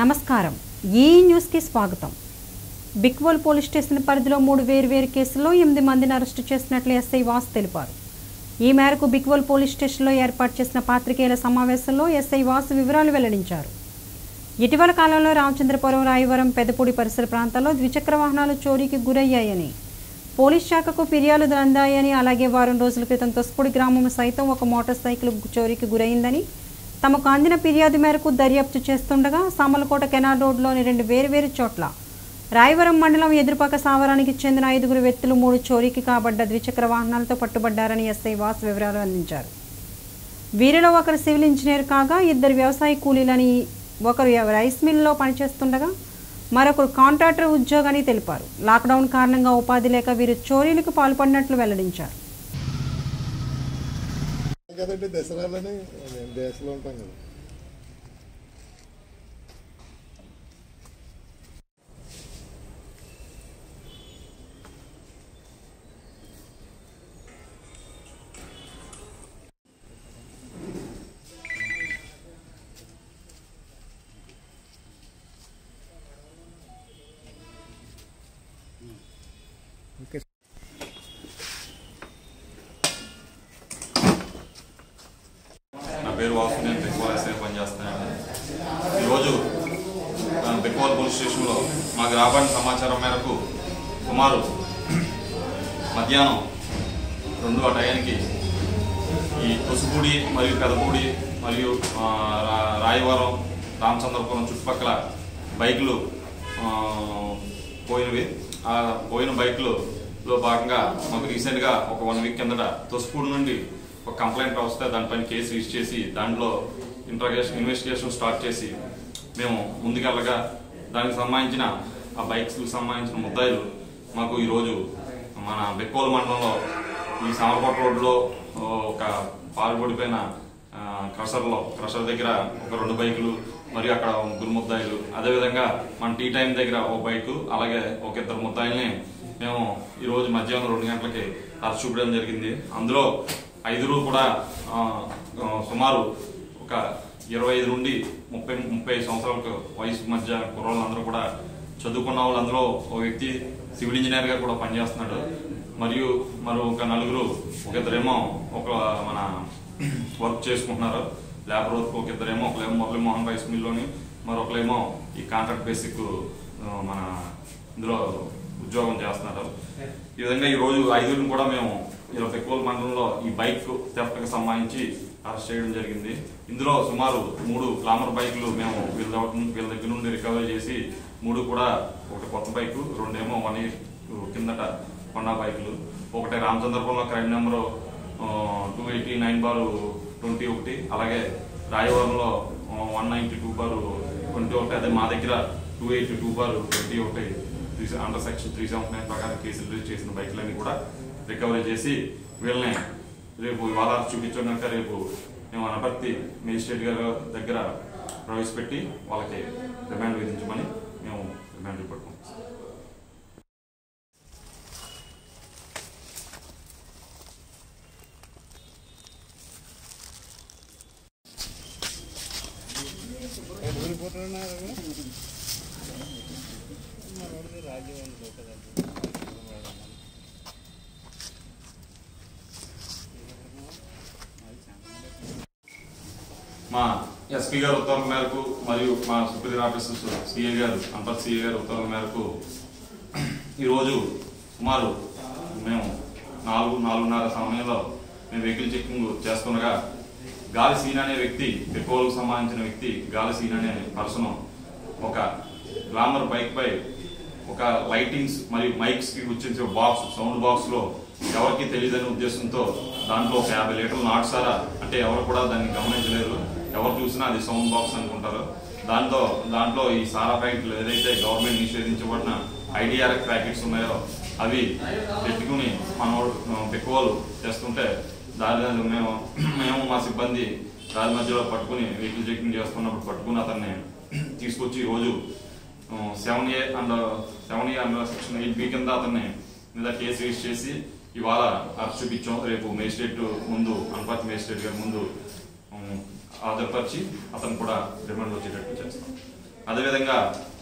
నమస్కారం ఈ న్యూస్కి స్వాగతం బిక్వోల్ పోలీస్ స్టేషన్ పరిధిలో మూడు వేర్వేరు కేసుల్లో ఎనిమిది మందిని అరెస్టు చేసినట్లు ఎస్ఐ వాస్ తెలిపారు ఈ మేరకు బిక్వోల్ పోలీస్ స్టేషన్లో ఏర్పాటు చేసిన పాత్రికేయుల సమావేశంలో ఎస్ఐ వాస్ వివరాలు వెల్లడించారు ఇటీవల కాలంలో రామచంద్రపురం రాయవరం పెదపూడి పరిసర ప్రాంతాల్లో ద్విచక్ర వాహనాలు చోరీకి గురయ్యాయని పోలీస్ శాఖకు ఫిర్యాదులు అందాయని అలాగే వారం రోజుల క్రితం తొస్పూడి గ్రామం సైతం ఒక మోటార్ సైకిల్ చోరీకి గురైందని తమకు అందిన ఫిర్యాదు మేరకు దర్యాప్తు చేస్తుండగా సామలకోట కెనాల్ రోడ్లోని రెండు వేరువేరు చోట్ల రాయవరం మండలం ఎదురుపక్క సావరానికి చెందిన ఐదుగురు వ్యక్తులు మూడు చోరీకి కాబడ్డ ద్విచక్ర వాహనాలతో పట్టుబడ్డారని ఎస్ఐ వాస్ వివరాలు అందించారు వీరిలో ఒకరు సివిల్ ఇంజనీర్ కాగా ఇద్దరు వ్యవసాయ కూలీలని ఒకరు రైస్ మిల్లో పనిచేస్తుండగా మరొకరు కాంట్రాక్టర్ ఉద్యోగాన్ని తెలిపారు లాక్డౌన్ కారణంగా ఉపాధి లేక వీరు చోరీలకు పాల్పడినట్లు వెల్లడించారు కదండి దసరాలని మేము దేశంలో ఉంటాం కదా నా పేరు వాసు నేను బెక్వాల్ ఎస్ఐ పనిచేస్తున్నాను ఈరోజు ఆ, బెక్వాల్ పోలీస్ స్టేషన్లో మాకు రాబడిన సమాచారం మేరకు సుమారు మధ్యాహ్నం రెండు ఆ టయానికి ఈ తొసుపూడి మరియు పెదపూడి మరియు ఆ, రా- రాయవరం రామచంద్రపురం చుట్టుపక్కల బైకులు ఆ, పోయినవి ఆ పోయిన బైకులు లో భాగంగా మాకు రీసెంట్గా ఒక వన్ వీక్ కిందట తొసుపూడి నుండి ఒక కంప్లైంట్ వస్తే దానిపైన కేసు రిజిస్టర్ చేసి దాంట్లో ఇంట్రాగేషన్ ఇన్వెస్టిగేషన్ స్టార్ట్ చేసి మేము ముందుకెళ్ళగా దానికి సంబంధించిన ఆ బైక్స్కి సంబంధించిన ముద్దాయిలు మాకు ఈరోజు మన బెక్కోల్ మండలంలో ఈ సామర్కోట రోడ్లో ఓ, ఒక పాల్పడిపోయిన ఆ, క్రషర్లో క్రషర్ దగ్గర ఒక రెండు బైకులు మరియు అక్కడ ముగ్గురు ముద్దాయిలు అదేవిధంగా మన టీ టైం దగ్గర ఒక బైకు అలాగే ఒక ఇద్దరు ముద్దాయిల్ని మేము ఈ రోజు మధ్యాహ్నం రెండు గంటలకి అరెస్ట్ చూపడం జరిగింది అందులో ఐదుగురు కూడా ఆ, ఆ, సుమారు ఒక ఇరవై ఐదు నుండి ముప్పై ముప్పై సంవత్సరాలకు వయసు మధ్య కుర్రోళ్ళందరూ కూడా చదువుకున్న వాళ్ళందరూ ఒక వ్యక్తి సివిల్ ఇంజనీర్ గా కూడా పనిచేస్తున్నాడు మరియు మరో ఒక నలుగురు ఒక ఇద్దరేమో ఒక మన వర్క్ చేసుకుంటున్నారు లేబర్ వర్క్ ఒక ఇద్దరేమో ఒకలేమో మురళీమోహన్ రైస్ మిల్లోని మరొకలేమో ఈ కాంట్రాక్ట్ బేసిక్ ఆ, మన ఇందులో ఉద్యోగం చేస్తున్నారు ఈ విధంగా ఈ రోజు ఐదుగురిని కూడా మేము ఇలా పెక్కోల్ మండలంలో ఈ బైక్ థెఫ్ట్ కి సంబంధించి అరెస్ట్ చేయడం జరిగింది ఇందులో సుమారు మూడు గ్లామర్ బైకులు మేము వీళ్ళ దగ్గర- వీళ్ళ దగ్గర నుండి రికవరీ చేసి మూడు కూడా ఒకటి కొత్త బైక్ రెండేమో వన్ ఇయర్ కిందట కొన్న బైకులు ఒకటి రామచంద్రపురంలో crime number two eighty nine bar twenty ఒకటి అలాగే రాయవరంలో one ninety two bar twenty ఒకటి అదే మా దగ్గర two eighty two bar twenty ఒకటి under section three seventy nine ప్రకారం కేసులు రిజిస్టర్ చేసిన బైకులన్నీ కూడా రికవరీ చేసి వీళ్ళని రేపు ఇవాళ చూపించాక రేపు మేము అనపర్తి మేజిస్ట్రేట్ గారి దగ్గర ప్రవేశపెట్టి వాళ్ళకి రిమాండ్ విధించమని మేము రిమాండ్ రిపోర్ట్ పంపిస్తాం మా ఎస్పీ గారు ఉత్తర్వుల మేరకు మరియు మా సుపీరియర్ ఆఫీసర్స్ సిఏ గారు అంపత్ సిఏ గారు ఉత్తర్వుల మేరకు ఈరోజు సుమారు మేము నాలుగు నాలుగున్నర సమయంలో మేము వెహికల్ చెకింగ్ చేస్తుండగా గాలి సీన్ అనే వ్యక్తి పెట్రోల్కు సంబంధించిన వ్యక్తి గాలి సీన్ అనే పర్సన్ ఒక గ్లామర్ బైక్ పై ఒక లైటింగ్స్ మరియు మైక్స్ కి గుర్తించే బాక్స్ సౌండ్ బాక్స్ లో ఎవరికి తెలియదనే ఉద్దేశంతో దాంట్లో ఒక యాభై లీటర్లు నాటుసారా అంటే ఎవరు కూడా దాన్ని గమనించలేరు ఎవరు చూసినా అది సౌండ్ బాక్స్ అనుకుంటారు దాంతో దాంట్లో ఈ సారా ప్యాకెట్లు ఏదైతే గవర్నమెంట్ నిషేధించబడిన ఐడిఆర్ఎఫ్ ప్యాకెట్స్ ఉన్నాయో అవి పెట్టుకుని మనోడు పెక్కువలు చేస్తుంటే దాని మేము మేము మా సిబ్బంది దారి మధ్యలో పట్టుకుని వెహికల్ చెకింగ్ చేస్తున్నప్పుడు పట్టుకుని అతన్ని తీసుకొచ్చి ఈ రోజు seven A and seven A and section eight B కింద అతన్ని మీద కేసు రిజిస్టర్ చేసి ఇవాళ అరెస్ట్ చూపించాం రేపు మేజిస్ట్రేట్ ముందు అనపర్తి మేజిస్ట్రేట్ గారి ముందు ఉమ్, హాజరుపరిచి అతను కూడా రిమాండ్ వచ్చేటట్టు చేస్తాం అదేవిధంగా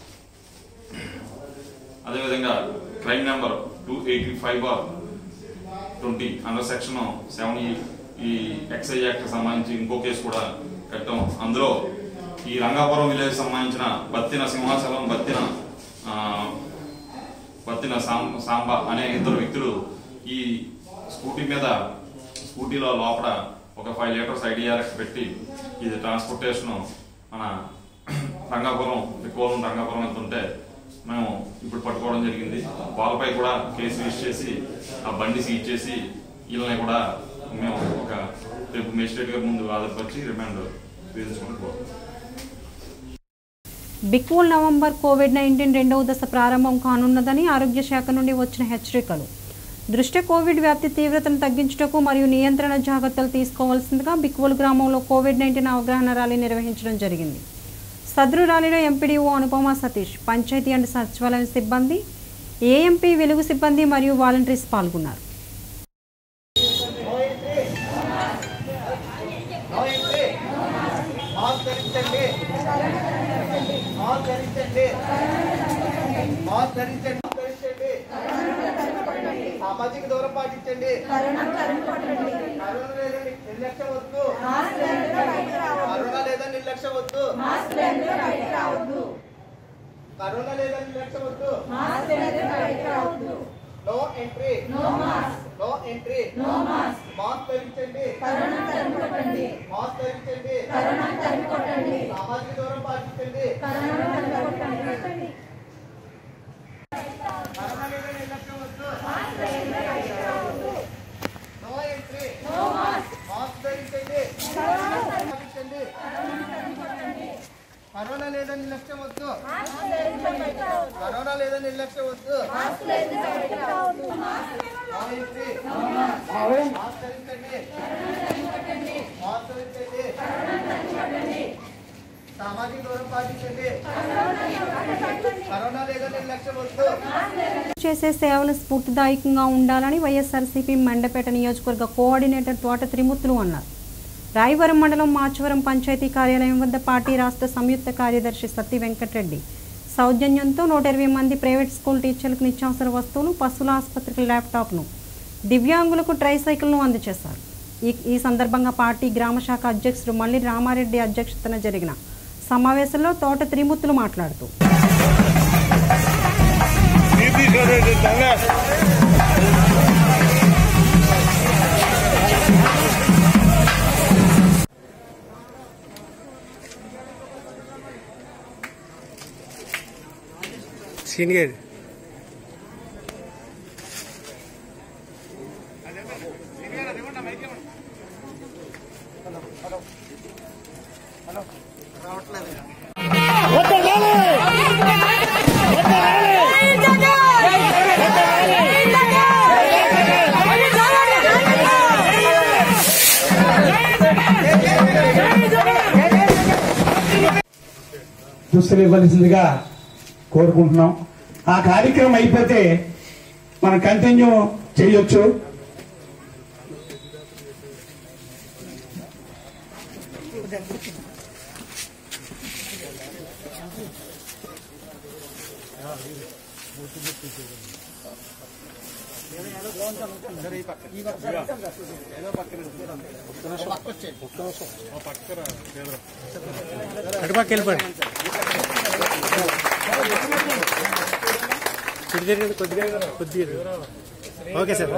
అదేవిధంగా crime number two eighty five bar twenty under section seven ఈ ఎక్సైజ్ యాక్ట్ సంబంధించి ఇంకో కేసు కూడా కట్టాం అందులో ఈ రంగాపురం విలేజ్ సంబంధించిన బత్తిన సింహాచలం బత్తిన ఆ, బత్తిన సాం- సాంబ అనే ఇద్దరు వ్యక్తులు ఈ స్కూటీ మీద స్కూటీలో లోపల ఒక ఫైవ్ లీటర్స్ ఐడిఆర్ఎక్స్ పెట్టి ఇది ట్రాన్స్పోర్టేషన్ మన రంగాపురం ఎక్కువ రంగాపురం వెళ్తుంటే మేము ఇప్పుడు పట్టుకోవడం జరిగింది వాళ్ళపై కూడా కేసు రిజిస్టర్ చేసి ఆ బండి సీజ్ చేసి వీళ్ళని కూడా మేము ఒక రేపు మేజిస్ట్రేట్ గారి ముందు ఆధారపరిచి రిమాండ్ విధించుకుంటూ పోతాం బిక్వోల్ నవంబర్ కోవిడ్ నైన్టీన్ రెండవ దశ ప్రారంభం కానున్నదని ఆరోగ్య శాఖ నుండి వచ్చిన హెచ్చరికలు దృష్ట్యా కోవిడ్ వ్యాప్తి తీవ్రతను తగ్గించుటకు మరియు నియంత్రణ జాగ్రత్తలు తీసుకోవాల్సిందిగా బిక్వోల్ గ్రామంలో కోవిడ్ నైన్టీన్ అవగాహన ర్యాలీ నిర్వహించడం జరిగింది సదరు ర్యాలీలో ఎంపీడీఓ అనుపమ సతీష్ పంచాయతీ అండ్ సచివాలయం సిబ్బంది ఏఎంపీ వెలుగు సిబ్బంది మరియు వాలంటీర్స్ పాల్గొన్నారు మాస్క్ ధరించండి మాస్క్ ధరించండి మాస్క్ ధరించండి మాస్క్ ధరించండి సామాజిక దూరం పాటించండి కరోనా లేదని నిర్లక్ష్యం వద్దు కరోనా లేదని నిర్లక్ష్యం వద్దు కరోనా లేదని నిర్లక్ష్యం వద్దు no entry no entry mask ధరించండి మాస్క్ ధరించండి సామాజిక దూరం పాటించండి కరోనా లేదని నిర్లక్ష్యం వద్దు నో ఎంట్రీ మాస్క్ ధరించండి పాటించండి కరోనా లేదని నిర్లక్ష్యం వద్దు కరోనా లేదని నిర్లక్ష్యం వద్దు నో ఎంట్రీ మాస్క్ ధరించండి మాస్క్ ధరించండి సామాజిక దూరం పాటించండి కరోనా లేదని నిర్లక్ష్యం వద్దు చేసే సేవలు స్ఫూర్తిదాయకంగా ఉండాలని వైఎస్ఆర్సీపీ మండపేట నియోజకవర్గ కోఆర్డినేటర్ తోట త్రిమూర్తులు అన్నారు రాయవరం మండలం మాచవరం పంచాయతీ కార్యాలయం వద్ద పార్టీ రాష్ట్ర సంయుక్త కార్యదర్శి సత్తి వెంకటరెడ్డి సౌజన్యంతో నూట ఇరవై మంది ప్రైవేట్ స్కూల్ టీచర్లకు నిత్యావసర వస్తువులు పశువుల ఆసుపత్రికి ల్యాప్టాప్ను దివ్యాంగులకు ట్రైసైకిల్ను అందజేశారు ఈ ఈ సందర్భంగా పార్టీ గ్రామ శాఖ అధ్యక్షుడు మల్లి రామారెడ్డి అధ్యక్షతన జరిగిన సమావేశంలో తోట త్రిమూర్తులు మాట్లాడుతూ సీనియర్ దుస్తులు ఇవ్వవలసిందిగా కోరుకుంటున్నాం ఆ కార్యక్రమం అయిపోతే మనం కంటిన్యూ చేయొచ్చు అటుపక్క వెళ్ళిపోండి ఇటు తిరగండి కొద్దిగా కొద్దిగా ఓకే సార్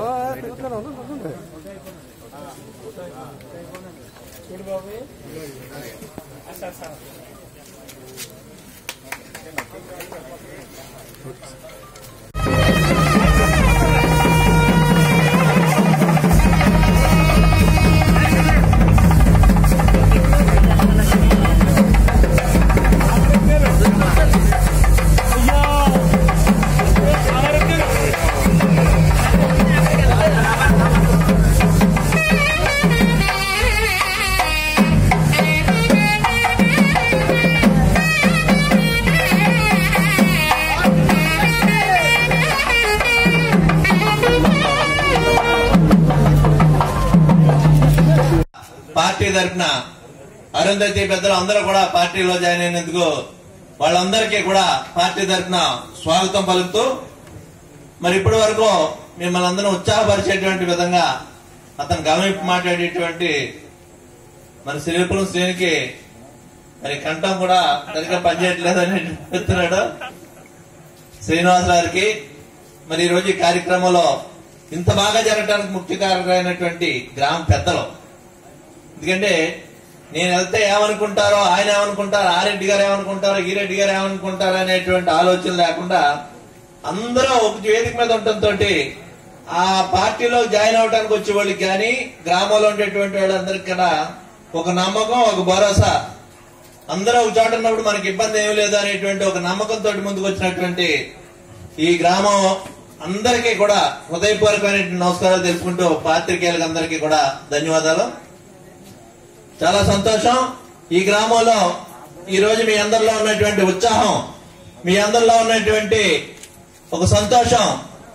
పార్టీ తరఫున అరుంధతి పెద్దలు అందరూ కూడా పార్టీలో జాయిన్ అయినందుకు వాళ్ళందరికీ కూడా పార్టీ తరఫున స్వాగతం పలుకుతూ మరి ఇప్పటి వరకు మిమ్మల్ని అందరూ ఉత్సాహపరిచేటువంటి విధంగా అతను గమనింపు మాట్లాడేటువంటి మరి శ్రీపురం శ్రేణికి మరి కంఠం కూడా సరిగ్గా పనిచేయట్లేదు అని చెప్తున్నాడు శ్రీనివాస్ గారికి మరి ఈ రోజు ఈ కార్యక్రమంలో ఇంత బాగా జరగడానికి ముఖ్య కారకులైనటువంటి గ్రామ పెద్దలు ఎందుకంటే నేను వెళ్తే ఏమనుకుంటారో ఆయన ఏమనుకుంటారో ఆ రెడ్డి గారు ఏమనుకుంటారో ఈ రెడ్డి గారు ఏమనుకుంటారో అనేటువంటి ఆలోచన లేకుండా అందరూ ఒక వేదిక మీద ఉండటంతో ఆ పార్టీలో జాయిన్ అవడానికి వచ్చే వాళ్ళకి కానీ గ్రామంలో ఉండేటువంటి వాళ్ళందరికీ కూడా ఒక నమ్మకం ఒక భరోసా అందరూ ఒక చోట ఉన్నప్పుడు మనకి ఇబ్బంది ఏమీ లేదు అనేటువంటి ఒక నమ్మకంతో ముందుకు వచ్చినటువంటి ఈ గ్రామం అందరికీ కూడా హృదయపూర్వకమైన నమస్కారాలు తెలుపుకుంటూ పాత్రికేయులకు అందరికీ కూడా ధన్యవాదాలు చాలా సంతోషం ఈ గ్రామంలో ఈ రోజు మీ అందరిలో ఉన్నటువంటి ఉత్సాహం మీ అందరిలో ఉన్నటువంటి ఒక సంతోషం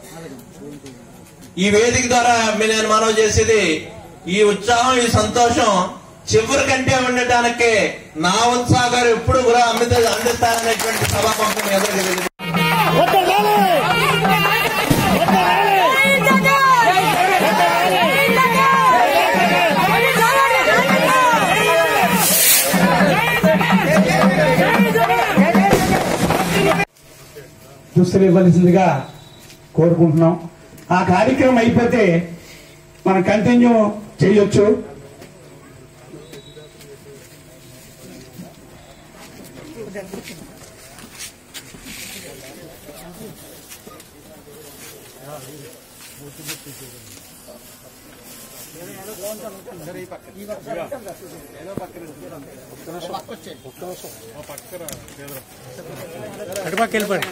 ఈ వేదిక ద్వారా మీ నేను మనవి చేసేది ఈ ఉత్సాహం ఈ సంతోషం చివరి కంటే ఉండటానికి నా ఉత్సాహం ఎప్పుడు కూడా అమిత అందిస్తారనేటువంటి సభాపంపం మీ అందరికీ తెలియజేస్తున్నాను. దుస్తులు ఇవ్వవలసిందిగా కోరుకుంటున్నాం ఆ కార్యక్రమం అయిపోతే మనం కంటిన్యూ చేయొచ్చు అటుపక్క వెళ్ళిపోండి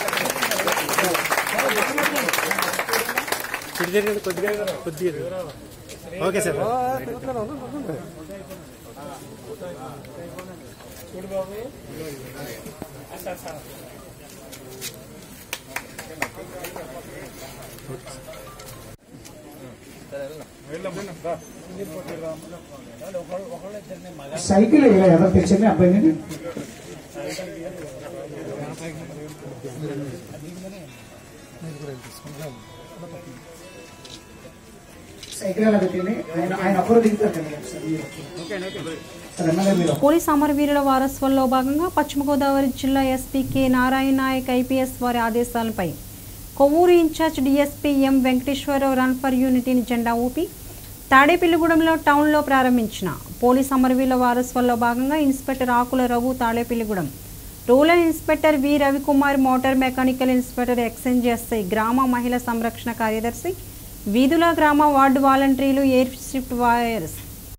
ఇటు తిరగండి కొద్దిగా కొద్దిగా ఓకే సార్ సైకిల్ ఇలా ఎవరు తెచ్చండి అబ్బాయిని సైకిల్ ఎలా పెట్టింది ఆయన ఆయన ఒక్కరు దిగుతారు కదా సార్ మీరు. సార్ ఎమ్మెల్యే మీరు పోలీస్ అమరవీరుల వారసత్వంలో భాగంగా పశ్చిమ గోదావరి జిల్లా SP K Narayana Nayak IPS వారి ఆదేశాలపై Kovvur incharge DSP M Venkateswararao run for యూనిటీని జెండా ఊపి తాడేపల్లిగూడెంలో టౌన్లో ప్రారంభించిన పోలీస్ అమరవీరుల వారసత్వంలో భాగంగా inspector Akula Raghu Tadepalligudem rural inspector V Ravikumar motor mechanical inspector exchange SI గ్రామ మహిళా సంరక్షణ కార్యదర్శి వీధుల గ్రామ వార్డు వాలంటీర్లు ఎయిర్ షిఫ్ట్ వాయర్స్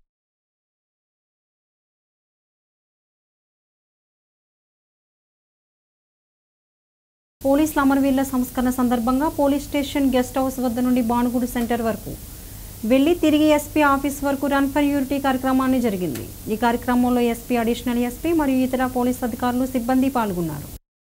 పోలీసుల అమరవీరుల సంస్కరణ సందర్భంగా పోలీస్ స్టేషన్ గెస్ట్ హౌస్ వద్ద నుండి బాణుగుడి సెంటర్ వరకు వెళ్లి తిరిగి ఎస్పీ ఆఫీస్ వరకు రన్ ఫర్ యూనిటీ కార్యక్రమాన్ని జరిగింది ఈ కార్యక్రమంలో ఎస్పీ అడిషనల్ ఎస్పీ మరియు ఇతర పోలీస్ అధికారులు సిబ్బంది పాల్గొన్నారు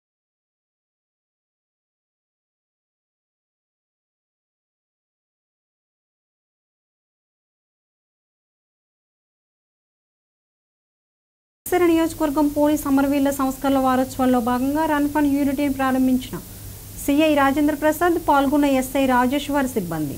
సిరిసిల్ల నియోజకవర్గం పోలీస్ అమరవీరుల సంస్కరణల వారోత్సవాల్లో భాగంగా రన్ ఫన్ యూనిటీని ప్రారంభించిన సిఐ రాజేంద్ర ప్రసాద్ పాల్గొన్న ఎస్ఐ రాజేశ్వర్ సిబ్బంది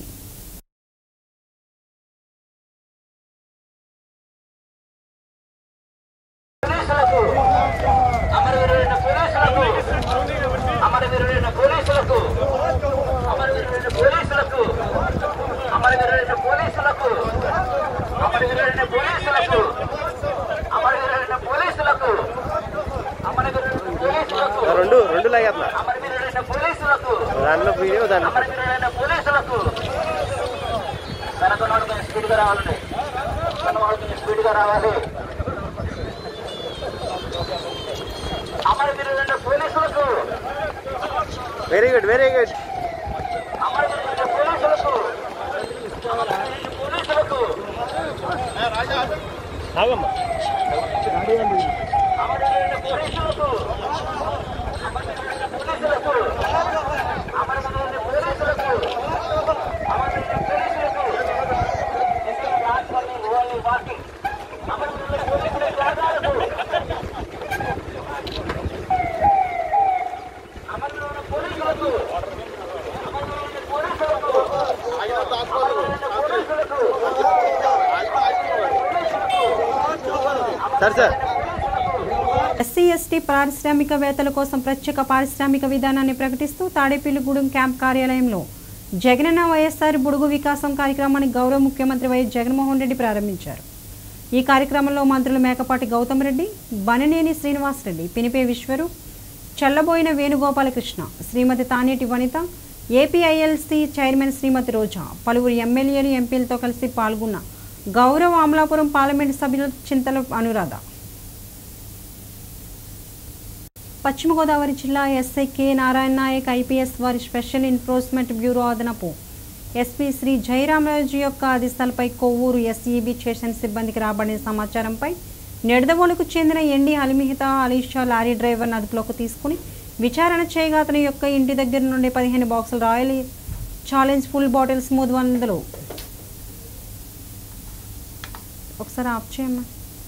అమరవీరులైన పోలీసులకు అమరవీరులైన పోలీసులకు అమరవీరులైన పోలీసులకు అమరవీరులైన పోలీసులకు అమరవీరులైన పోలీసులకు అమరవీరులైన పోలీసులకు అమరవీరులైన పోలీసులకు రెండు రెండు లాగేస్తున్నా అమరవీరులైన పోలీసులకు దానిలో వీడియో దాన్ని అమరవీరులైన పోలీసులకు కనకొనవాడు కొంచెం స్పీడ్గా రావాలండి కనవాడు కొంచెం స్పీడ్గా రావాలి అమరవీరులైన పోలీసులకు వెరీ గుడ్ వెరీ గుడ్ అమరవీరులైన పోలీసులకు అమరవీరులైన పోలీసులకు ఆగమ్మా అమరవీరులైన పోలీసులకు అమరవీరులైన పోలీసులకు అమరవీరులైన పోలీసులకు అమరవీరులైన పోలీసులకు ఓన్లీ వాకింగ్ అమరవీరులైన పోలీసుల త్యాగాలకు సార్ సార్ ఎస్సీ ఎస్టీ పారిశ్రామికవేత్తల కోసం ప్రత్యేక పారిశ్రామిక విధానాన్ని ప్రకటిస్తూ తాడేపల్లిగూడెం క్యాంప్ కార్యాలయంలో జగనన్న వైఎస్ఆర్ బుడుగు వికాసం కార్యక్రమాన్ని గౌరవ ముఖ్యమంత్రి వైఎస్ జగన్మోహన్ రెడ్డి ప్రారంభించారు ఈ కార్యక్రమంలో మంత్రులు మేకపాటి గౌతమ్ రెడ్డి బననేని శ్రీనివాసరెడ్డి పినిపే విశ్వరు చల్లబోయిన వేణుగోపాలకృష్ణ శ్రీమతి తానేటి వనిత ఏపీఐఎల్సీ చైర్మన్ శ్రీమతి రోజా పలువురు ఎమ్మెల్యేలు ఎంపీలతో కలిసి పాల్గొన్న గౌరవ అమలాపురం పార్లమెంటు సభ్యులు చింతల అనురాధ పశ్చిమ గోదావరి జిల్లా SI K Narayana Nayak IPS వారి స్పెషల్ ఎన్ఫోర్స్మెంట్ బ్యూరో అదనపు ఎస్పీ శ్రీ జయరామరాజు యొక్క ఆదేశాలపై కొవ్వూరు ఎస్ఈబి స్టేషన్ సిబ్బందికి రాబడిన సమాచారంపై నిడదవోలుకు చెందిన ఎండి అలిమిహిత అలీషా లారీ డ్రైవర్ను అదుపులోకి తీసుకుని విచారణ చేయగా అతని యొక్క ఇంటి దగ్గర నుండి పదిహేను బాక్సులు రాయల్ ఛాలెంజ్ ఫుల్ బాటిల్స్ మూడు వందలు ఒకసారి ఆఫ్ చేయమ్మా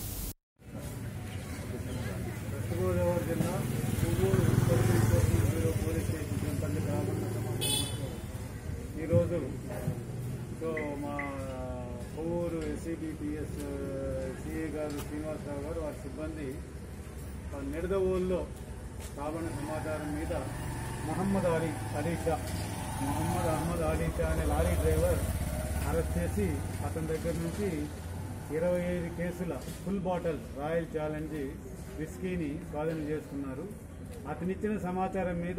గోదావరి జిల్లా Puvvur special enforcement bureau police station Jampalli గ్రామం ఈరోజు సో మా పువ్వూరు ఎస్సీబీపీఎస్ సిఏ గారు శ్రీనివాసరావు గారు వారి సిబ్బంది ఆ నిడదవోల్లో రాబడిన సమాచారం మీద మహమ్మద్ అలీ అలీషా మహమ్మద్ అహ్మద్ అలీషా అనే లారీ డ్రైవర్ అరెస్ట్ చేసి అతని దగ్గర నుంచి ఇరవై ఐదు కేసుల ఫుల్ బాటిల్ రాయల్ ఛాలెంజ్ విస్కీని స్వాధీనం చేసుకున్నారు అతనిచ్చిన సమాచారం మీద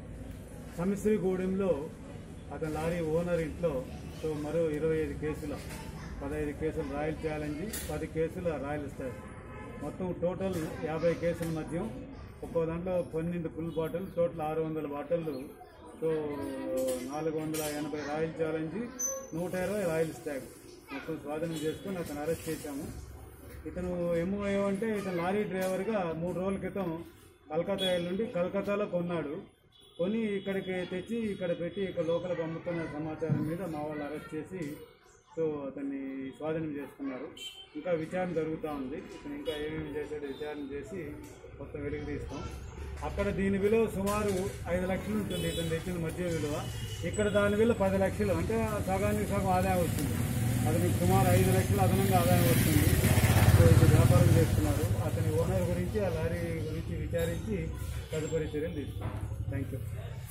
సమిశ్రీగూడెంలో అతని లారీ ఓనర్ ఇంట్లో సో మరో ఇరవై ఐదు కేసుల పదహైదు కేసులు రాయల్ ఛాలెంజ్ పది కేసుల రాయల్ స్టార్ మొత్తం టోటల్ యాభై కేసుల మధ్య ఒక్కో దాంట్లో పన్నెండు ఫుల్ బాటిల్ టోటల్ ఆరు వందల బాటిళ్ళు సో నాలుగు వందల ఎనభై రాయల్ ఛాలెంజ్ నూట ఇరవై రాయల్ స్టాగ్ మొత్తం స్వాధీనం చేసుకొని అతను అరెస్ట్ చేశాము ఇతను ఎంఓఏ అంటే ఇతను లారీ డ్రైవర్గా మూడు రోజుల క్రితం కలకత్తా నుండి కలకత్తాలో కొన్నాడు కొని ఇక్కడికి తెచ్చి ఇక్కడ పెట్టి ఇక్కడ లోకల్కి అమ్ముతున్న సమాచారం మీద మా వాళ్ళు అరెస్ట్ చేసి సో అతన్ని స్వాధీనం చేసుకున్నారు ఇంకా విచారణ జరుగుతూ ఉంది ఇతను ఇంకా ఏమేమి చేశాడో విచారణ చేసి మొత్తం వెలికి తీస్తాం అక్కడ దీని విలువ సుమారు ఐదు లక్షలు ఉంటుంది ఇతను తెచ్చిన మధ్య విలువ ఇక్కడ దాని విలువ పది లక్షలు అంటే సగానికి సగం ఆదాయం వస్తుంది అతనికి సుమారు ఐదు లక్షలు అదనంగా ఆదాయం వస్తుంది సో ఇది వ్యాపారం చేస్తున్నారు అతని ఓనర్ గురించి ఆ లారీ గురించి విచారించి తదుపరి చర్యలు తీసుకున్నాం థ్యాంక్ యూ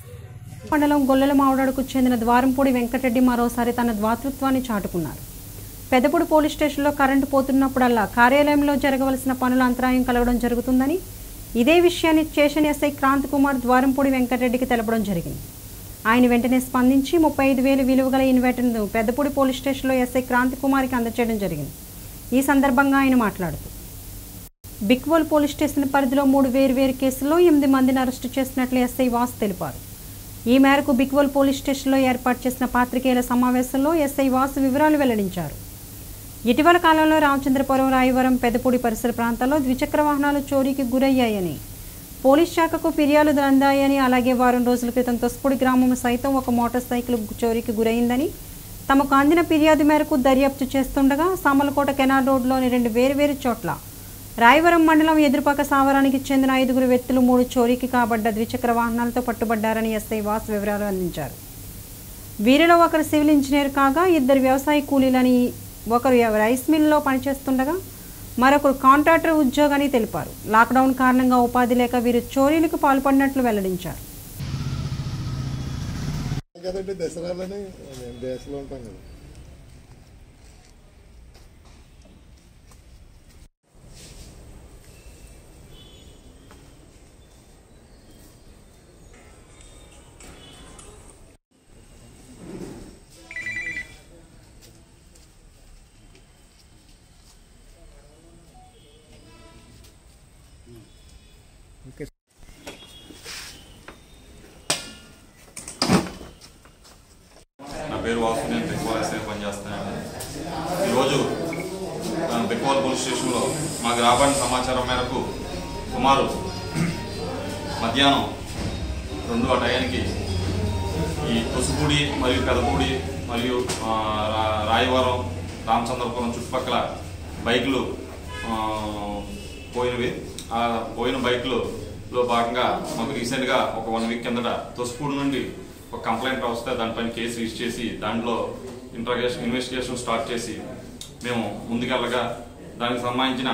మండలం గొల్లల మావడాడుకు చెందిన ద్వారంపూడి వెంకటరెడ్డి మరోసారి తన ద్వాతృత్వాన్ని చాటుకున్నారు పెదపూడి పోలీస్ స్టేషన్లో కరెంటు పోతున్నప్పుడల్లా కార్యాలయంలో జరగవలసిన పనుల అంతరాయం కలగడం జరుగుతుందని ఇదే విషయాన్ని స్టేషన్ ఎస్ఐ క్రాంత్ కుమార్ ద్వారంపూడి వెంకటరెడ్డికి తెలపడం జరిగింది ఆయన వెంటనే స్పందించి ముప్పై ఐదు వేలు విలువ గల ఇన్వర్టర్ను పెద్దపూడి పోలీస్ స్టేషన్లో ఎస్ఐ క్రాంత్ కుమార్కి అందచేయడం జరిగింది ఈ సందర్భంగా ఆయన మాట్లాడుతూ బిక్వోల్ పోలీస్ స్టేషన్ పరిధిలో మూడు వేర్వేరు కేసుల్లో ఎనిమిది మందిని అరెస్టు చేసినట్లు ఎస్ఐ వాస్ తెలిపారు ఈ మేరకు బిక్వోల్ పోలీస్ స్టేషన్లో ఏర్పాటు చేసిన పాత్రికేయుల సమావేశంలో ఎస్ఐ వాసు వివరాలు వెల్లడించారు ఇటీవల కాలంలో రామచంద్రపురం రాయవరం పెదపూడి పరిసర ప్రాంతాల్లో ద్విచక్ర వాహనాలు చోరీకి గురయ్యాయని పోలీస్ శాఖకు ఫిర్యాదులు అందాయని అలాగే వారం రోజుల క్రితం తొస్పూడి గ్రామం సైతం ఒక మోటార్ సైకిల్ చోరీకి గురైందని తమకు అందిన ఫిర్యాదు మేరకు దర్యాప్తు చేస్తుండగా సామలకోట కెనాల్ రోడ్లోని రెండు వేరువేరు చోట్ల రాయవరం మండలం ఎదురుపక్క సావరానికి చెందిన ఐదుగురు వ్యక్తులు మూడు చోరీకి కాబడ్డ ద్విచక్ర వాహనాలతో పట్టుబడ్డారని ఎస్ఐ వాస్ వివరాలు అందించారు వీరిలో ఒకరు సివిల్ ఇంజనీర్ కాగా ఇద్దరు వ్యవసాయ కూలీలని ఒకరు రైస్ మిల్లో పనిచేస్తుండగా మరొకరు కాంట్రాక్టర్ ఉద్యోగాన్ని తెలిపారు లాక్డౌన్ కారణంగా ఉపాధి లేక వీరు చోరీలకు పాల్పడినట్లు వెల్లడించారు కదండి దసరాలని మేము దేశంలో ఉంటాం కదా నా పేరు వాసు నేను బెక్వాల్ ఎస్ఐ పనిచేస్తున్నాను ఈరోజు ఆ, బెక్వాల్ పోలీస్ స్టేషన్లో మాకు రాబడిన సమాచారం మేరకు సుమారు మధ్యాహ్నం రెండు ఆ టయానికి ఈ తొసుపూడి మరియు పెదపూడి మరియు ఆ, రా- రాయవరం రామచంద్రపురం చుట్టుపక్కల బైకులు ఆ, పోయినవి ఆ పోయిన బైకులు లో భాగంగా మాకు రీసెంట్గా ఒక వన్ వీక్ కిందట తొసుపూడి నుండి ఒక కంప్లైంట్ వస్తే దానిపైన కేసు రిజిస్టర్ చేసి దాంట్లో ఇంట్రాగేషన్ ఇన్వెస్టిగేషన్ స్టార్ట్ చేసి మేము ముందుకెళ్ళగా దానికి సంబంధించిన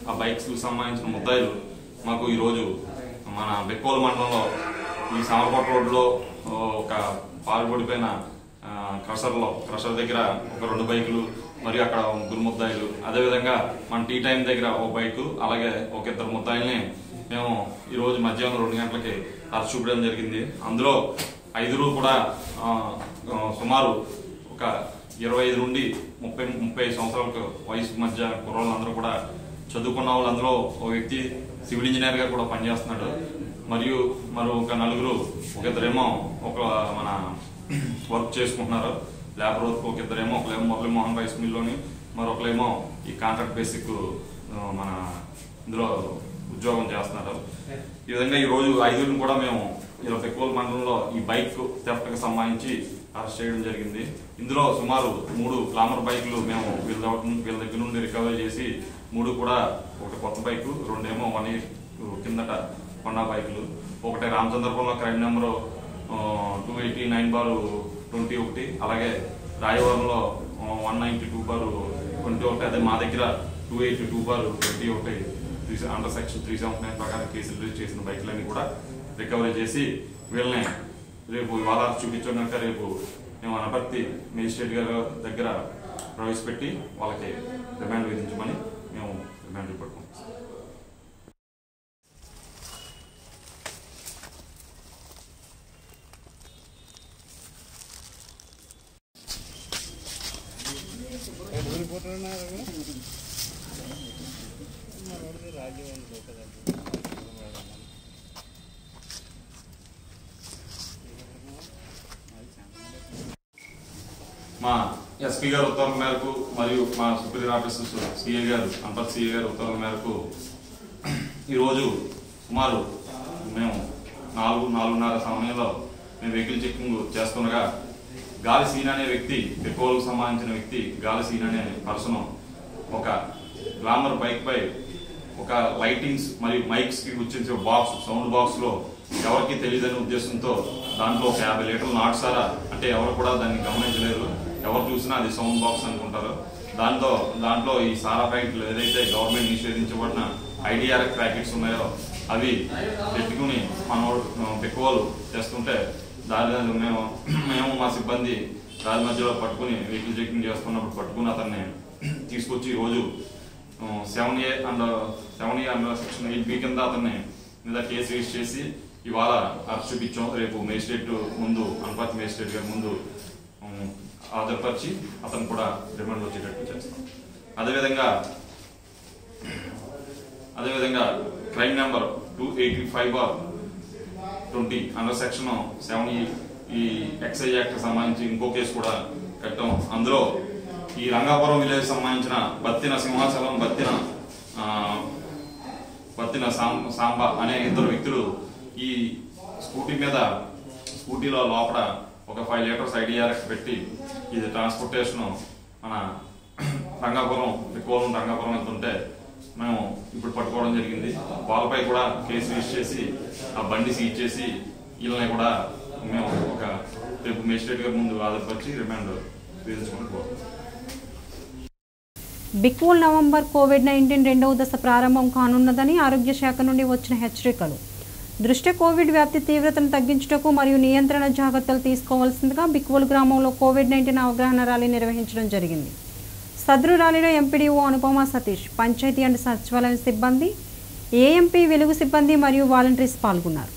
ఆ బైక్స్ సంబంధించిన ముద్దాయిలు మాకు ఈరోజు మన బెక్కోలు మండలంలో ఈ సామర్కోట రోడ్లో ఒక పాల్పడిపోయిన ఆ, క్రషర్లో క్రషర్ దగ్గర ఒక రెండు బైకులు మరియు అక్కడ ముగ్గురు ముద్దాయిలు అదేవిధంగా మన టీ టైం దగ్గర ఒక బైకు అలాగే ఒక ఇద్దరు ముద్దాయిల్ని మేము ఈరోజు మధ్యాహ్నం రెండు గంటలకి అరెస్ట్ చూపడం జరిగింది అందులో ఐదుగురు కూడా ఆ, ఆ, సుమారు ఒక ఇరవై ఐదు నుండి ముప్పై ముప్పై సంవత్సరాలకు వయసు మధ్య కుర్రోళ్ళందరూ కూడా చదువుకున్న వాళ్ళందరూ ఒక వ్యక్తి సివిల్ ఇంజనీర్ గా కూడా పనిచేస్తున్నాడు మరియు మరో ఒక నలుగురు ఒక ఇద్దరేమో ఒక మన వర్క్ చేసుకుంటున్నారు లేబర్ వర్క్ ఒక ఇద్దరేమో ఒకలేమో మురళీమోహన్ రైస్ మిల్లోని మరొకలేమో ఈ కాంట్రాక్ట్ బేసిక్ ఆ, మన ఇందులో ఉద్యోగం చేస్తున్నారు ఈ విధంగా ఈ రోజు ఐదుగురిని కూడా మేము ఇలా పెక్కోల్ మండలంలో ఈ బైక్ థెఫ్ట్ కి సంబంధించి అరెస్ట్ చేయడం జరిగింది ఇందులో సుమారు మూడు గ్లామర్ బైకులు మేము వీళ్ళ దగ్గర- వీళ్ళ దగ్గర నుండి రికవరీ చేసి మూడు కూడా ఒకటి కొత్త బైకు రెండేమో వన్ ఇయర్ కిందట కొన్న బైకులు ఒకటి రామచంద్రపురంలో crime number two eighty nine bar twenty ఒకటి అలాగే రాయవరంలో one ninety two bar twenty ఒకటి అదే మా దగ్గర two eighty two bar twenty ఒకటి three under section three seventy nine ప్రకారం కేసులు రిజిస్టర్ చేసిన బైకులన్నీ కూడా రికవరీ చేసి వీళ్ళని రేపు ఇవాళ చూపించాక రేపు మేము అనపర్తి మేజిస్ట్రేట్ గారి దగ్గర ప్రవేశపెట్టి వాళ్ళకి రిమాండ్ విధించమని మేము రిమాండ్ రిపోర్ట్ పంపిస్తాం మా ఎస్పీ గారు ఉత్తర్వుల మేరకు మరియు మా సుపీరియర్ ఆఫీసర్స్ సిఏ గారు అంపర్ సిఏ గారు ఉత్తర్వుల మేరకు ఈరోజు సుమారు మేము నాలుగు నాలుగున్నర సమయంలో మేము వెహికల్ చెకింగ్ చేస్తుండగా గాలి సీన్ అనే వ్యక్తి పెట్రోల్కు సంబంధించిన వ్యక్తి గాలి సీన్ అనే పర్సన్ ఒక గ్లామర్ బైక్ పై ఒక లైటింగ్స్ మరియు మైక్స్ కి గుర్తించే బాక్స్ సౌండ్ బాక్స్ లో ఎవరికి తెలియదనే ఉద్దేశంతో దాంట్లో ఒక యాభై లీటర్లు నాటుసారా అంటే ఎవరు కూడా దాన్ని గమనించలేరు ఎవరు చూసినా అది సౌండ్ బాక్స్ అనుకుంటారు దాంతో దాంట్లో ఈ సారా ప్యాకెట్లు ఏదైతే గవర్నమెంట్ నిషేధించబడిన ఐడిఆర్ఎఫ్ ప్యాకెట్స్ ఉన్నాయో అవి పెట్టుకుని మనోడు పెక్కువలు చేస్తుంటే దాని మేము మేము మా సిబ్బంది దారి మధ్యలో పట్టుకుని వెహికల్ చెకింగ్ చేస్తున్నప్పుడు పట్టుకుని అతన్ని తీసుకొచ్చి ఈ రోజు seven A and seven A and section eight B కింద అతన్ని మీద కేసు రిజిస్టర్ చేసి ఇవాళ అరెస్ట్ చూపించాం రేపు మేజిస్ట్రేట్ ముందు అనుపతి మేజిస్ట్రేట్ గారి ముందు ఉమ్, హాజరుపరిచి అతను కూడా రిమాండ్ వచ్చేటట్టు చేస్తాం అదేవిధంగా అదేవిధంగా crime number two eighty five bar twenty under section seven ఈ ఎక్సైజ్ యాక్ట్ సంబంధించి ఇంకో కేసు కూడా కట్టాం అందులో ఈ రంగాపురం విలేజ్ సంబంధించిన బత్తిన సింహాచలం బత్తిన ఆ, బత్తిన సాం సాంబ అనే ఇద్దరు వ్యక్తులు ఈ స్కూటీ మీద స్కూటీలో లోపల ఒక ఫైవ్ లీటర్స్ ఐడిఆర్ఎక్స్ పెట్టి ఇది ట్రాన్స్పోర్టేషన్ మన రంగాపురం ఎక్కువ రంగాపురం వెళ్తుంటే మేము ఇప్పుడు పట్టుకోవడం జరిగింది వాళ్ళపై కూడా కేసు రిజిస్టర్ చేసి ఆ బండి సీజ్ చేసి వీళ్ళని కూడా మేము ఒక రేపు మేజిస్ట్రేట్ గారి ముందు ఆధారపరిచి రిమాండ్ విధించుకుంటూ పోతాం బిక్వోల్ నవంబర్ కోవిడ్ నైన్టీన్ రెండవ దశ ప్రారంభం కానున్నదని ఆరోగ్య శాఖ నుండి వచ్చిన హెచ్చరికలు దృష్ట్యా కోవిడ్ వ్యాప్తి తీవ్రతను తగ్గించుటకు మరియు నియంత్రణ జాగ్రత్తలు తీసుకోవాల్సిందిగా బిక్వోల్ గ్రామంలో కోవిడ్ నైన్టీన్ అవగాహన ర్యాలీ నిర్వహించడం జరిగింది సదరు ర్యాలీలో ఎంపీడీఓ అనుపమ సతీష్ పంచాయతీ అండ్ సచివాలయం సిబ్బంది ఏఎంపీ వెలుగు సిబ్బంది మరియు వాలంటీర్స్ పాల్గొన్నారు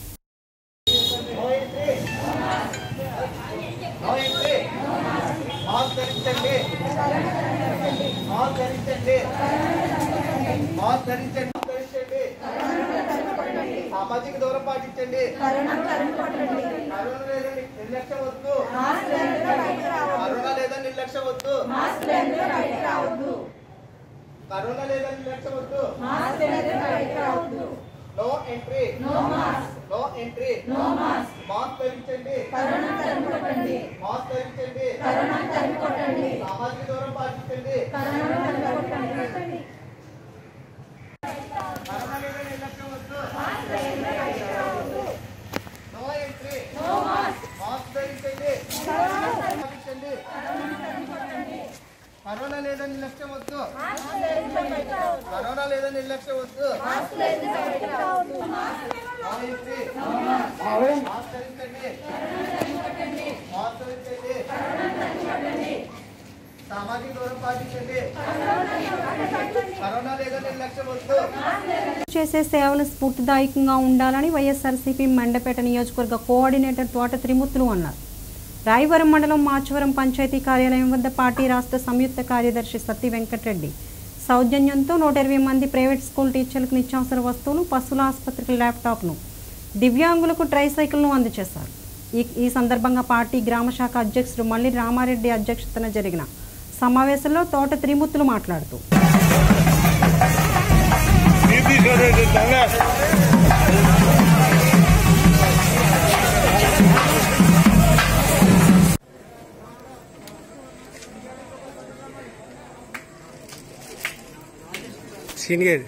మాస్క్ ధరించండి మాస్క్ ధరించండి మాస్క్ ధరించండి ధరించండి సామాజిక దూరం పాటించండి కరోనా లేదా నిర్లక్ష్యం వద్దు కరోనా లేదా నిర్లక్ష్యం వద్దు కరోనా లేదా నిర్లక్ష్యం వద్దు no entry no entry mask ధరించండి మాస్క్ ధరించండి సామాజిక దూరం పాటించండి కరోనా లేదా నిర్లక్ష్యం వద్దు నో ఎంట్రీ మాస్క్ ధరించండి పాటించండి కరోనా లేదా నిర్లక్ష్యం వద్దు కరోనా లేదా లేదా నిర్లక్ష్య వద్దు ఆలోచించి, ఆచరించండి. ఆచరించండి. సామాజిక దూరం పాటించండి కరోనా లేదా నిర్లక్ష్య వద్దు చేసే సేవలు స్ఫూర్తిదాయకంగా ఉండాలని వైఎస్ఆర్సీపీ మండపేట నియోజకవర్గ కోఆర్డినేటర్ తోట త్రిమూర్తులు అన్నారు రాయవరం మండలం మాచవరం పంచాయతీ కార్యాలయం వద్ద పార్టీ రాష్ట్ర సంయుక్త కార్యదర్శి సత్తి వెంకటరెడ్డి సౌజన్యంతో నూట ఇరవై మంది ప్రైవేట్ స్కూల్ టీచర్లకు నిత్యావసర వస్తువులు పశువుల ఆసుపత్రికి ల్యాప్టాప్ను దివ్యాంగులకు ట్రైసైకిల్ను అందజేశారు ఈ ఈ సందర్భంగా పార్టీ గ్రామ శాఖ అధ్యక్షుడు మల్లి రామారెడ్డి అధ్యక్షతన జరిగిన సమావేశంలో తోట త్రిమూర్తులు మాట్లాడుతూ సీనియర్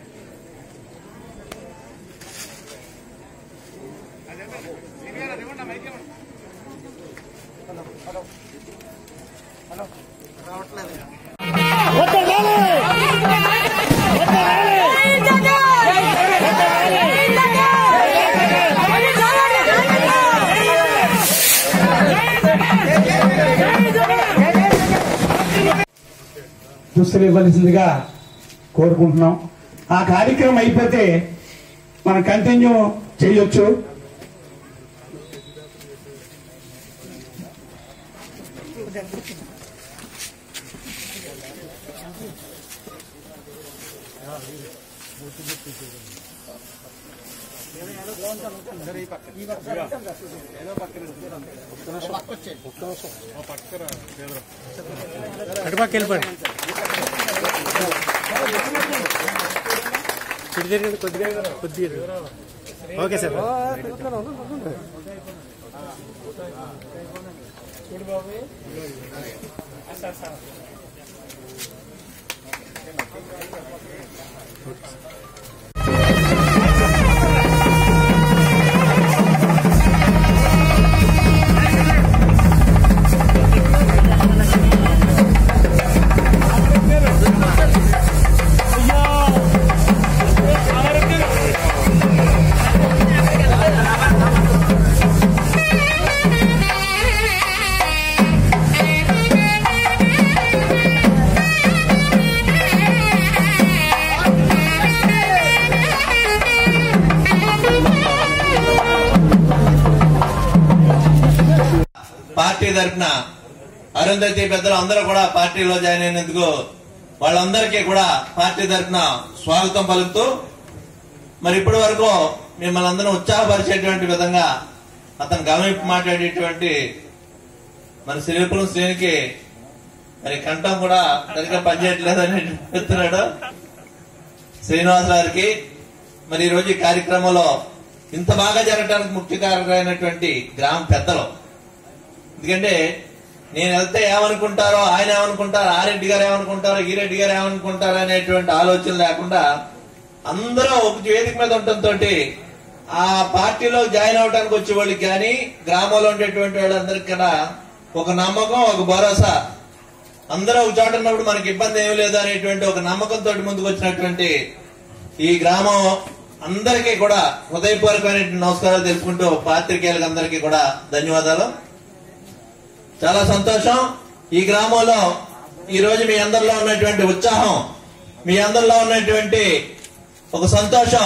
దుస్తులు ఇవ్వవలసిందిగా కోరుకుంటున్నాం ఆ కార్యక్రమం అయిపోతే మనం కంటిన్యూ చేయొచ్చు అటుపక్క వెళ్ళిపోండి ఇటు తిరగండి కొద్దిగా కొద్దిగా ఓకే సార్ పార్టీ తరఫున అరుంధతి పెద్దలు అందరూ కూడా పార్టీలో జాయిన్ అయినందుకు వాళ్ళందరికీ కూడా పార్టీ తరఫున స్వాగతం పలుకుతూ మరి ఇప్పటి వరకు మిమ్మల్ని అందరూ ఉత్సాహపరిచేటువంటి విధంగా అతను గమనింపు మాట్లాడేటువంటి మన శ్రీపురం శ్రేణికి మరి కంఠం కూడా సరిగ్గా పనిచేయట్లేదని చెప్తున్నాడు శ్రీనివాస్ గారికి మరి ఈ రోజు ఈ కార్యక్రమంలో ఇంత బాగా జరగడానికి ముఖ్య కారకులైనటువంటి గ్రామ పెద్దలు ఎందుకంటే నేను వెళ్తే ఏమనుకుంటారో ఆయన ఏమనుకుంటారో ఆ రెడ్డి గారు ఏమనుకుంటారో ఈ రెడ్డి గారు ఏమనుకుంటారో అనేటువంటి ఆలోచన లేకుండా అందరూ ఒక వేదిక మీద ఉండటంతో ఆ పార్టీలో జాయిన్ అవడానికి వచ్చే వాళ్ళకి కానీ గ్రామంలో ఉండేటువంటి వాళ్ళందరికీ కూడా ఒక నమ్మకం ఒక భరోసా అందరూ ఒక చోట ఉన్నప్పుడు మనకి ఇబ్బంది ఏమీ లేదు అనేటువంటి ఒక నమ్మకంతో ముందుకు వచ్చినటువంటి ఈ గ్రామం అందరికీ కూడా హృదయపూర్వకమైన నమస్కారాలు తెలుపుకుంటూ పాత్రికేయులకు అందరికీ కూడా ధన్యవాదాలు చాలా సంతోషం ఈ గ్రామంలో ఈ రోజు మీ అందరిలో ఉన్నటువంటి ఉత్సాహం మీ అందరిలో ఉన్నటువంటి ఒక సంతోషం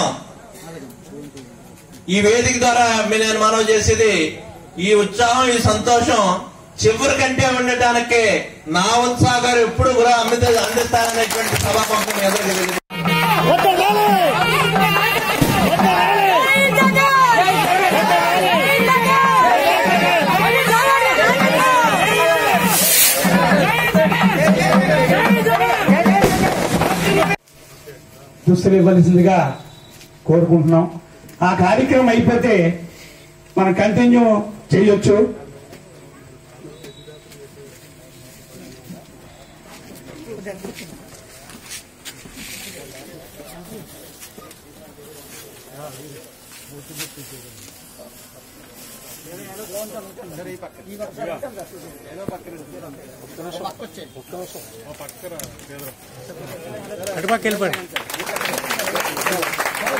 ఈ వేదిక ద్వారా మీ నేను మనవి చేసేది ఈ ఉత్సాహం ఈ సంతోషం చివరి కంటే ఉండటానికి నా ఉత్సాహం ఎప్పుడు కూడా అమిత అందిస్తారనేటువంటి సభాపంకం మీ అందరికీ తెలియదు దుస్తులు ఇవ్వవలసిందిగా కోరుకుంటున్నాం ఆ కార్యక్రమం అయిపోతే మనం కంటిన్యూ చేయొచ్చు అటుపక్క వెళ్ళిపోండి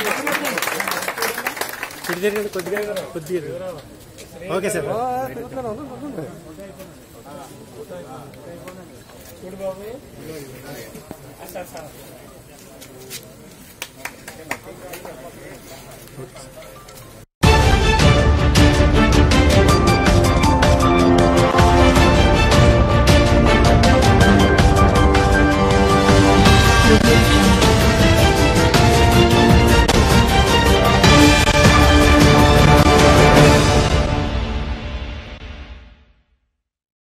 ఇటు తిరగండి కొద్దిగా కొద్దిగా ఓకే సార్